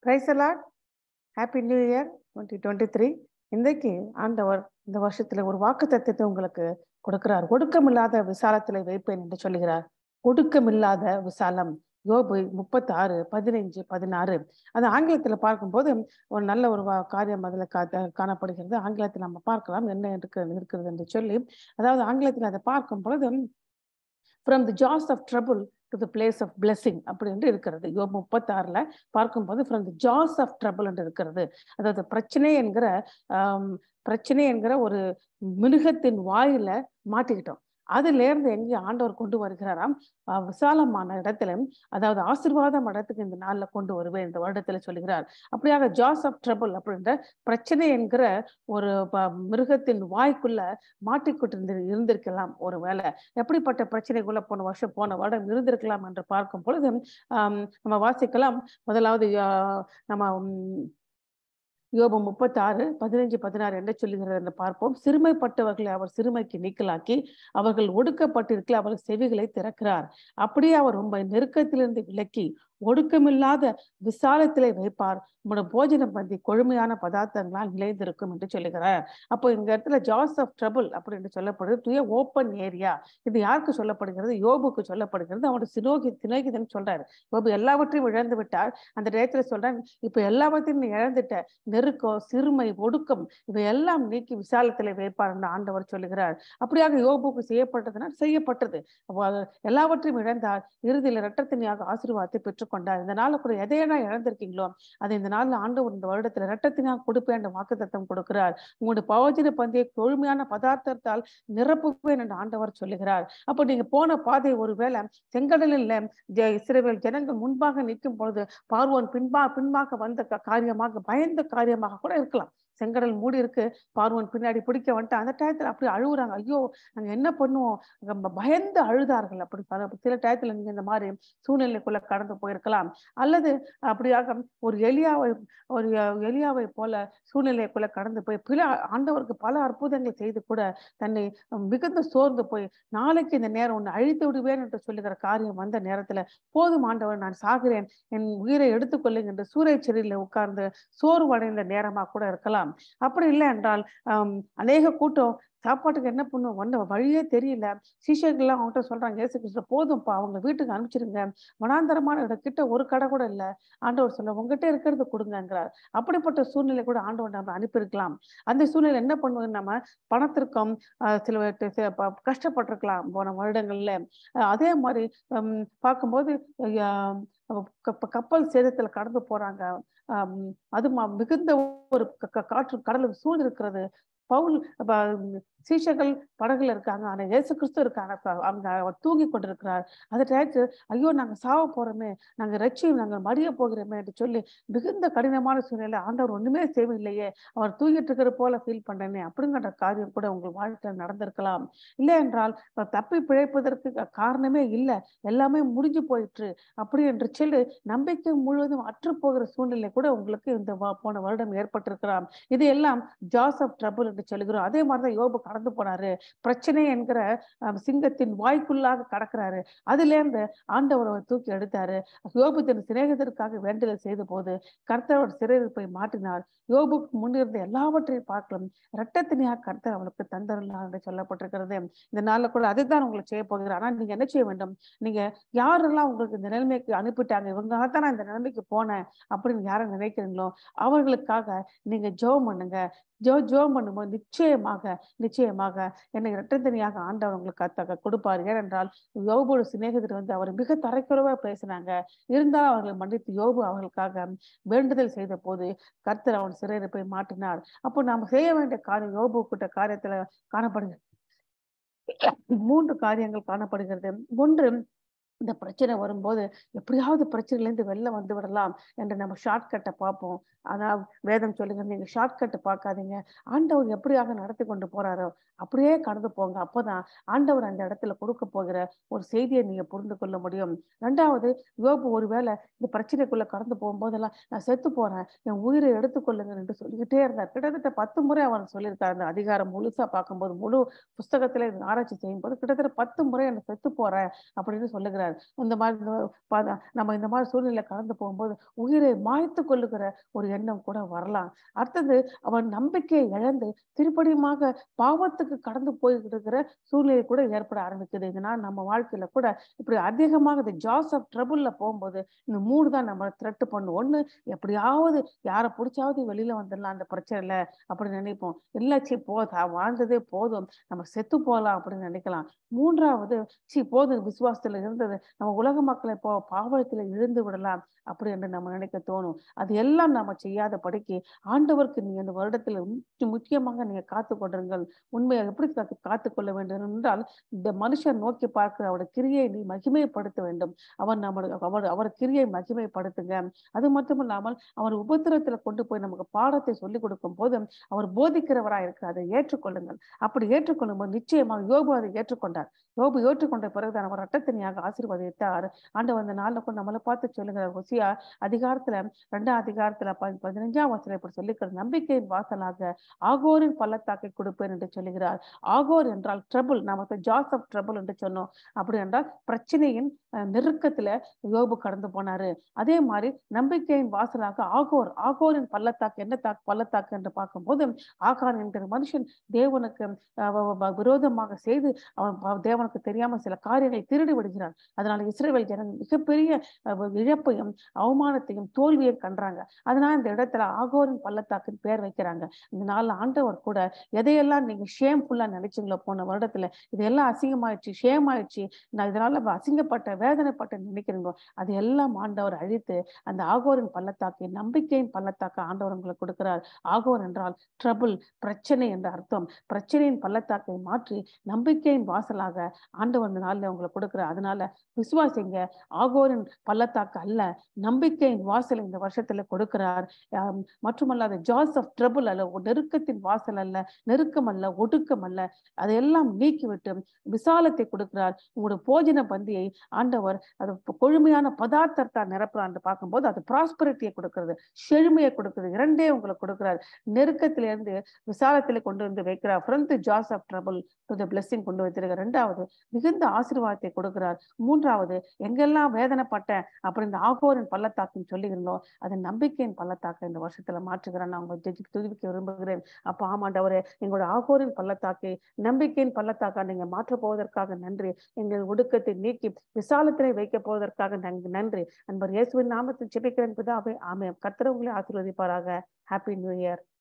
price allot happy new year twenty twenty three இன்றைக்கு ஆண்டவர் இந்த வருஷத்துல ஒரு வாக்கு தத்துவத்தை உங்களுக்கு கொடுக்கிறார் ஒடுக்கமில்லாத விசாலத்துல வைப்பேன் என்று சொல்லுகிறார் ஒடுக்கமில்லாத விசாலம் யோபு முப்பத்தி ஆறு பதினைஞ்சு பதினாறு அது ஆங்கிலத்துல பார்க்கும்போது ஒரு நல்ல ஒரு வா- காரியம் அதுல கா காணப்படுகிறது ஆங்கிலத்தில் நம்ம பார்க்கலாம் என்ன இருக்கிறது இருக்கிறது என்று சொல்லி அதாவது ஆங்கிலத்தில் அதை பார்க்கும் பொழுது from the jaws of trouble to the place of blessing அப்படி என்று இருக்கிறது யோ முப்பத்தாறுல பார்க்கும்போது from the jaws of trouble என்று இருக்கிறது அதாவது பிரச்சனை என்கிற ஆம், பிரச்சனை என்கிற ஒரு மிருகத்தின் வாயில மாட்டிக்கிட்டோம் அதுல இருந்து எங்கே ஆண்டவர் கொண்டு வருகிறாராம் ஆஹ் விசாலமான இடத்துல அதாவது ஆசீர்வாதம் இடத்துக்கு இந்த நாள்ல கொண்டு வருவேன் இந்த வருடத்துல சொல்லுகிறார் அப்படியாக ஜாஸ் ஆஃப் ட்ரபுள் அப்படின்ற பிரச்சனை என்கிற ஒரு ப- மிருகத்தின் வாய்க்குள்ள மாட்டிக்கொண்டு இருந்து இருந்திருக்கலாம் ஒரு வேளை எப்படிப்பட்ட பிரச்சனைக்குள்ள போன வருஷம் போன வருடம் இருந்திருக்கலாம் என்று பார்க்கும் பொழுது ஆம், நம்ம வாசிக்கலாம் முதலாவது ஆஹ், நம்ம உம், யோபு முப்பத்தி ஆறு பதினைஞ்சு பதினாறு என்ன சொல்லுகிறது என்று பார்ப்போம் சிறுமைப்பட்டவர்களை அவர் சிறுமைக்கு நீக்கலாக்கி அவர்கள் ஒடுக்கப்பட்டிருக்கல அவர்கள் செவிகளை திறக்கிறார் அப்படியே அவர் ரொம்ப நெருக்கத்திலிருந்து விலக்கி ஒடுக்கமில்லாத விசாலத்திலே வைப்பார் உங்களோட போஜனம் பந்தி கொழுமையான பதார்த்தங்களால் நிலைந்திருக்கும் என்று சொல்லுகிறார் அப்போ இந்த இடத்துல ஜாஸ் ஆஃப் ட்ரபுள் அப்படின்னு சொல்லப்படுது துய ஓப்பன் ஏரியா இது யாருக்கு சொல்லப்படுகிறது யோபுக்கு சொல்லப்படுகிறது அவனோட சினோகி சினோகிதன் சொல்றாரு யோபு எல்லாவற்றையும் இழந்து விட்டார் அந்த நேரத்துல சொல்றான் இப்ப எல்லாவற்றையும் நீ இழந்துட்ட நெருக்கம் சிறுமை ஒடுக்கம் இவை எல்லாம் நீக்கி விசாலத்திலே வைப்பார் என்று ஆண்டவர் சொல்லுகிறார் அப்படியாக யோபுக்கு செய்யப்பட்டதுனால் செய்யப்பட்டது அப்போ அது எல்லாவற்றையும் இழந்தார் இறுதியில் இரட்டத்தினியாக ஆசீர்வாதத்தை பெற்றுக்கொண்டார் இந்த நாள்ல கூட எதையெல்லாம் இழந்திருக்கீங்களோ அதை இந்த நாள்ல ஆண்டவர் இந்த வருடத்துல இரட்டத்தினாக கொடுப்பேன் என்ற வாக்குத்தத்தம் கொடுக்கிறார் உங்களுடைய பவஜன பந்தியை கொழுமையான பதார்த்தத்தால் நிரப்புவேன் என்று ஆண்டவர் சொல்லுகிறார் அப்போ நீங்க போன பாதை ஒருவேளை செங்கடலில் ஜ- இஸ்ரவேல் ஜனங்கள் முன்பாக நிற்கும் பொழுது பார்வோன் பின்பா பின்பாக வந்த க- காரியமாக பயந்த காரியமாக கூட இருக்கலாம் செங்கடல் மூடி இருக்கு பார்வோன் பின்னாடி பிடிக்க வந்துட்டு அந்த டயத்துல அப்படி அழுகுறாங்க ஐயோ நாங்க என்ன பண்ணுவோம் ரொம்ப பயந்து அழுதார்கள் அப்படி பல சில டயத்துல நீங்க இந்த மாதிரி சூழ்நிலைக்குள்ள கடந்து போயிருக்கலாம் அல்லது அப்படியாக ஒரு எலியாவை ஒரு எலியாவை போல சூழ்நிலைக்குள்ள கடந்து போய் பல ஆண்டவருக்கு பல அற்புதங்களை செய்து கூட தன்னை மிகுந்த சோர்ந்து போய் நாளைக்கு இந்த நேரம் ஒன்று அழித்து விடுவேன் என்று சொல்லுகிற காரியம் வந்த நேரத்துல போதும் ஆண்டவர் நான் சாகிறேன் என் உயிரை எடுத்துக்கொள்ளுங்க என்று சூறைச்செடியில உட்கார்ந்து சோர்வடைந்த நேரமா கூட இருக்கலாம் அப்படி இல்லை என்றால் ஆம், அநேக கூட்டம் சாப்பாட்டுக்கு என்ன பண்ணுவோம் ஒண்ணு வழியே தெரியல சீஷர்கள்லாம் அவங்ககிட்ட சொல்றாங்க ஏசு கிறிஸ்து போதும்ப்பா அவங்க வீட்டுக்கு அனுப்பிச்சிருங்க வனாந்தரமான இடம் கிட்ட ஒரு கடை கூட இல்ல ஆண்டவர் சொல்ல உங்ககிட்ட இருக்கிறது கொடுங்கங்கிறார் அப்படிப்பட்ட சூழ்நிலை கூட ஆண்டவர் நம்ம அனுப்பியிருக்கலாம் அந்த சூழ்நிலை என்ன பண்ணுவோம் நம்ம பணத்திற்கும் ஆஹ் சில பேர்ட்ட சில ப- கஷ்டப்பட்டிருக்கலாம் போன வருடங்கள்ல ஆஹ் அதே மாதிரி ஹம், பார்க்கும்போது ஆஹ் கப்ப- கப்பல் சேதத்துல கடந்து போறாங்க ஆம், அது ம- மிகுந்த ஒரு க- க- காற்று கடலும் சூழ் இருக்கிறது பவுல் ப- சீஷர்கள் படகுல இருக்காங்க ஆனா இயேசு கிறிஸ்து இருக்காங்க அப்ப அவங்க அவர் தூங்கி கொண்டிருக்கிறார் அதை டயத்து ஐயோ நாங்க சாவ போறோமே நாங்க ரட்சியும் நாங்க மடிய போகிறோமே என்று சொல்லி மிகுந்த கடினமான சூழ்நிலை ஆண்டவர் ஒண்ணுமே செய்யவில்லையே அவர் தூங்கிட்டு இருக்கிற போல ஃபீல் பண்றேனே அப்படிங்கிற காரியம் கூட உங்கள் வாழ்க்கையில் நடந்திருக்கலாம் இல்லை என்றால் இப்ப தப்பி பிழைப்பதற்கு க- காரணமே இல்லை எல்லாமே முடிஞ்சு போயிற்று அப்படி என்று சொல்லி நம்பிக்கை முழுவதும் அற்று போகிற சூழ்நிலை கூட உங்களுக்கு இந்த வா- போன வருடம் ஏற்பட்டிருக்கலாம் இது எல்லாம் ஜாஸ் ஆஃப் ட்ரபுள் என்று சொல்லுகிறோம் அதே மாதிரிதான் யோபு கடந்து போனாரு பிரச்சனை என்கிற அஹ், சிங்கத்தின் வாய்க்குள்ளாக கடக்கிறாரு அதுல இருந்து ஆண்டவர் அவர் தூக்கி எடுத்தாரு யோபு தன் சிநேகிதருக்காக வேண்டுதல் செய்த போது கர்த்தர் சிறையிருப்பை மாற்றினார் யோபுக்கு முன்னிருந்த எல்லாவற்றையும் பார்க்கலாம் இரட்டத்தினியாக கர்த்தர் அவனுக்கு தந்தரலாம் என்று சொல்லப்பட்டிருக்கிறது இந்த நாள்ல கூட அதுதான் உங்களுக்கு செய்ய போகிறார் ஆனா நீங்க என்ன செய்ய வேண்டும் நீங்க யாரெல்லாம் உங்களுக்கு இந்த நிலைமைக்கு அனுப்பிட்டாங்க இவங்களாக தான் நான் இந்த நிலைமைக்கு போனேன் அப்படின்னு யாரை நினைக்கிறீங்களோ அவர்களுக்காக நீங்க ஜெபம் பண்ணுங்க ஜோ ஜெபம் பண்ணும்போது நிச்சயமாக நிச்சயமாக என்னை இரட்டத்தனியாக ஆண்டவர் உங்களுக்கு அத்தக கொடுப்பார் ஏனென்றால் யோபோட சிநேகிதர் வந்து அவர் மிக தரைக்குறவா பேசினாங்க இருந்தாலும் அவர்களை மன்னித்து யோபு அவர்களுக்காக வேண்டுதல் செய்த போது கர்த்தர் அவன் சிறையிருப்பை மாற்றினார் அப்போ நாம செய்ய வேண்டிய காரியம் யோபு கிட்ட காரியத்துல காணப்படுகிறது மூன்று காரியங்கள் காணப்படுகிறது ஒன்று இந்த பிரச்சனை வரும்போது எப்படியாவது பிரச்சனையிலேருந்து வெளில வந்து விடலாம் என்று நம்ம ஷார்ட்கட்டை பார்ப்போம் அதான் வேதம் சொல்லுங்க நீங்க ஷார்ட்கட் பார்க்காதீங்க ஆண்டவர் எப்படியாக நடத்தி கொண்டு போறாரோ அப்படியே கடந்து போங்க அப்போதான் ஆண்டவர் அந்த இடத்துல கொடுக்க போகிற ஒரு செய்தியை நீங்க புரிந்து கொள்ள முடியும் ரெண்டாவது யோபு ஒருவேளை இந்த பிரச்சனைக்குள்ள கடந்து போகும்போதெல்லாம் நான் செத்து போறேன் என் உயிரை எடுத்துக்கொள்ளுங்க என்று சொல்லிக்கிட்டே இருந்தார் கிட்டத்தட்ட பத்து முறை அவர் சொல்லியிருக்காரு அந்த அதிகாரம் முழுசா பார்க்கும்போது முழு புஸ்தகத்துல இதை ஆராய்ச்சி செய்யும் போது கிட்டத்தட்ட பத்து முறை எனக்கு செத்து போறேன் அப்படின்னு சொல்லுகிறார் சொல்லுகிறார் இந்த மாதிரி இந்த ப- நம்ம இந்த மாதிரி சூழ்நிலை கடந்து போகும்போது உயிரை மாய்த்து கொள்ளுகிற ஒரு எண்ணம் கூட வரலாம் அடுத்தது அவன் நம்பிக்கையை இழந்து திருப்படியுமாக பாவத்துக்கு கடந்து போய்கிட்டு இருக்கிற சூழ்நிலை கூட ஏற்பட ஆரம்பிக்குது இதனால் நம்ம வாழ்க்கையில கூட இப்படி அதிகமாக இந்த ஜாஸ் ஆஃப் ட்ரபுள்ல போகும்போது இந்த மூணு தான் நம்ம த்ரெட்டு பண்ணும் ஒண்ணு எப்படியாவது யாரை பிடிச்சாவது வெளியில வந்துடலாம் அந்த பிரச்சனைல அப்படின்னு நினைப்போம் இல்லாச்சி போதா வாழ்ந்ததே போதும் நம்ம செத்து போகலாம் அப்படின்னு நினைக்கலாம் மூன்றாவது சி போதும் விசுவாசத்துல இருந்தது நம்ம உலக மக்களை போ பாவத்துல இழந்து விடலாம் அப்படி என்று நம்ம நினைக்க தோணும் அது எல்லாம் நாம செய்யாத படிக்கு ஆண்டவருக்கு நீங்க இந்த வருடத்துல முக்கிய- முக்கியமாக நீங்க காத்து கொண்டிருங்கள் உண்மையை எப்படி காத்து காத்துக்கொள்ள வேண்டும் என்றால் இந்த மனுஷன் நோக்கி பார்க்கிற அவருடைய கிரியை நீ மகிமைப்படுத்த வேண்டும் அவர் நம்மளுக்கு அவர் அவர் கிரியை மகிமைப்படுத்துங்க அது மட்டும் இல்லாமல் அவர் உபத்திரத்துல கொண்டு போய் நமக்கு பாடத்தை சொல்லிக் கொடுக்கும் போது அவர் போதிக்கிறவரா இருக்கு அதை ஏற்றுக்கொள்ளுங்கள் அப்படி ஏற்றுக்கொள்ளும் போது நிச்சயமாக யோபு அதை ஏற்றுக்கொண்டார் யோபு ஏற்றுக்கொண்ட பிறகுதான் அவர் ரட்டத்தனியாக ஆசீர்வதித்தார் ஆண்டவர் அந்த நாள்ல கூட நம்மளை பார்த்து சொல்லுகிறார் ஹொசியா அதிகாரத்துல ரெண்டாம் அதிகாரத்துல ப- பதினஞ்சாம் வசனம் இப்படி சொல்லிக்கிறது நம்பிக்கையின் வாசலாக ஆகோரின் பள்ளத்தாக்கை கொடுப்பேன் என்று சொல்லுகிறார் ஆகோர் என்றால் ட்ரபுள் நமக்கு ஜாஸ் ஆஃப் ட்ரபுள் என்று சொன்னோம் அப்படி என்றால் பிரச்சனையின் அஹ், நெருக்கத்துல யோபு கடந்து போனாரு அதே மாதிரி நம்பிக்கையின் வாசலாக ஆகோர் ஆகோரின் பள்ளத்தாக்கு என்ன தாக்கு பள்ளத்தாக்கு என்று பார்க்கும்போது ஆகார் என்கிற மனுஷன் தேவனுக்கு அஹ், வ- வ- விரோதமாக செய்து அவன் ப- தேவனுக்கு தெரியாம சில காரியங்களை திருடி விடுகிறான் அதனால இஸ்ரேல் ஜனங்கள் மிகப்பெரிய அஹ், இழப்பையும் அவமானத்தையும் தோல்வியை கண்டாங்க அதனால இந்த இடத்துல ஆகோரின் பள்ளத்தாக்குன்னு பேர் வைக்கிறாங்க இந்த நாள்ல ஆண்டவர் கூட எதையெல்லாம் நீங்க ஷேம்ஃபுல்லா நினைச்சீங்களோ போன வருடத்துல இதெல்லாம் அசிங்கமாயிடுச்சு ஷேம் ஆயிடுச்சு நான் இதனால அசிங்கப்பட்ட வேதனைப்பட்ட நினைக்கிறீங்களோ அது எல்லாம் ஆண்டவர் அழித்து அந்த ஆகோரின் பள்ளத்தாக்கை நம்பிக்கையின் பள்ளத்தாக்க ஆண்டவர் உங்களுக்கு கொடுக்கிறார் ஆகோர் என்றால் ட்ரபிள் பிரச்சனை என்ற அர்த்தம் பிரச்சனையின் பள்ளத்தாக்கை மாற்றி நம்பிக்கையின் வாசலாக ஆண்டவர் இந்த நாள்ல உங்களுக்கு கொடுக்கிறார் அதனால விசுவாசிங்க ஆகோரின் பள்ளத்தாக்கு அல்ல நம்பிக்கையின் வாசல் இந்த வருஷத்துல கொடுக்கிறார் ஆம், மட்டுமல்லாத ஜாஸ் ஆஃப் ட்ரபுள் அல்ல ஒரு நெருக்கத்தின் வாசல் அல்ல நெருக்கம் அல்ல ஒடுக்கம் அல்ல அதையெல்லாம் நீக்கிவிட்டு விசாலத்தை கொடுக்கிறார் உங்களோட போஜன பந்தியை ஆண்டவர் அது ப- கொழுமையான பதார்த்தத்தை நிரப்புறான்னு பார்க்கும்போது அது ப்ராஸ்பரிட்டியை கொடுக்கிறது செழுமையை கொடுக்கிறது இரண்டே உங்களுக்கு கொடுக்கிறார் நெருக்கத்திலிருந்து விசாலத்திலே கொண்டு வந்து வைக்கிறார் from the jaws of trouble to the blessing கொண்டு வைத்திருக்கிறார் ரெண்டாவது மிகுந்த ஆசீர்வாதத்தை கொடுக்கிறார் மூன்றாவது எங்கெல்லாம் வேதனைப்பட்டேன் அப்புறம் இந்த ஆகோரின் பள்ளத்தாக்குன்னு சொல்லியிருந்தோம் அது நம்பிக்கையின் பள்ளத்தாக்கு இந்த வருஷத்துல மாற்றுகிறேன் நான் உங்க ஜெஜி துதிக்க விரும்புகிறேன் அப்ப ஆமாண்டவரே எங்களோட ஆகோரின் பள்ளத்தாக்கை நம்பிக்கையின் பள்ளத்தாக்கா நீங்க மாற்ற போவதற்காக நன்றி எங்கள் ஒடுக்கத்தை நீக்கி விசாலத்திலே வைக்க போவதற்காக நன்- நன்றி அன்பர் இயேசுவின் நாமத்தில் ஜெபிக்கிறேன் பிதாவே ஆமென் கர்த்தர் உங்களை ஆசீர்வதிப்பாராக ஹாப்பி நியூ இயர்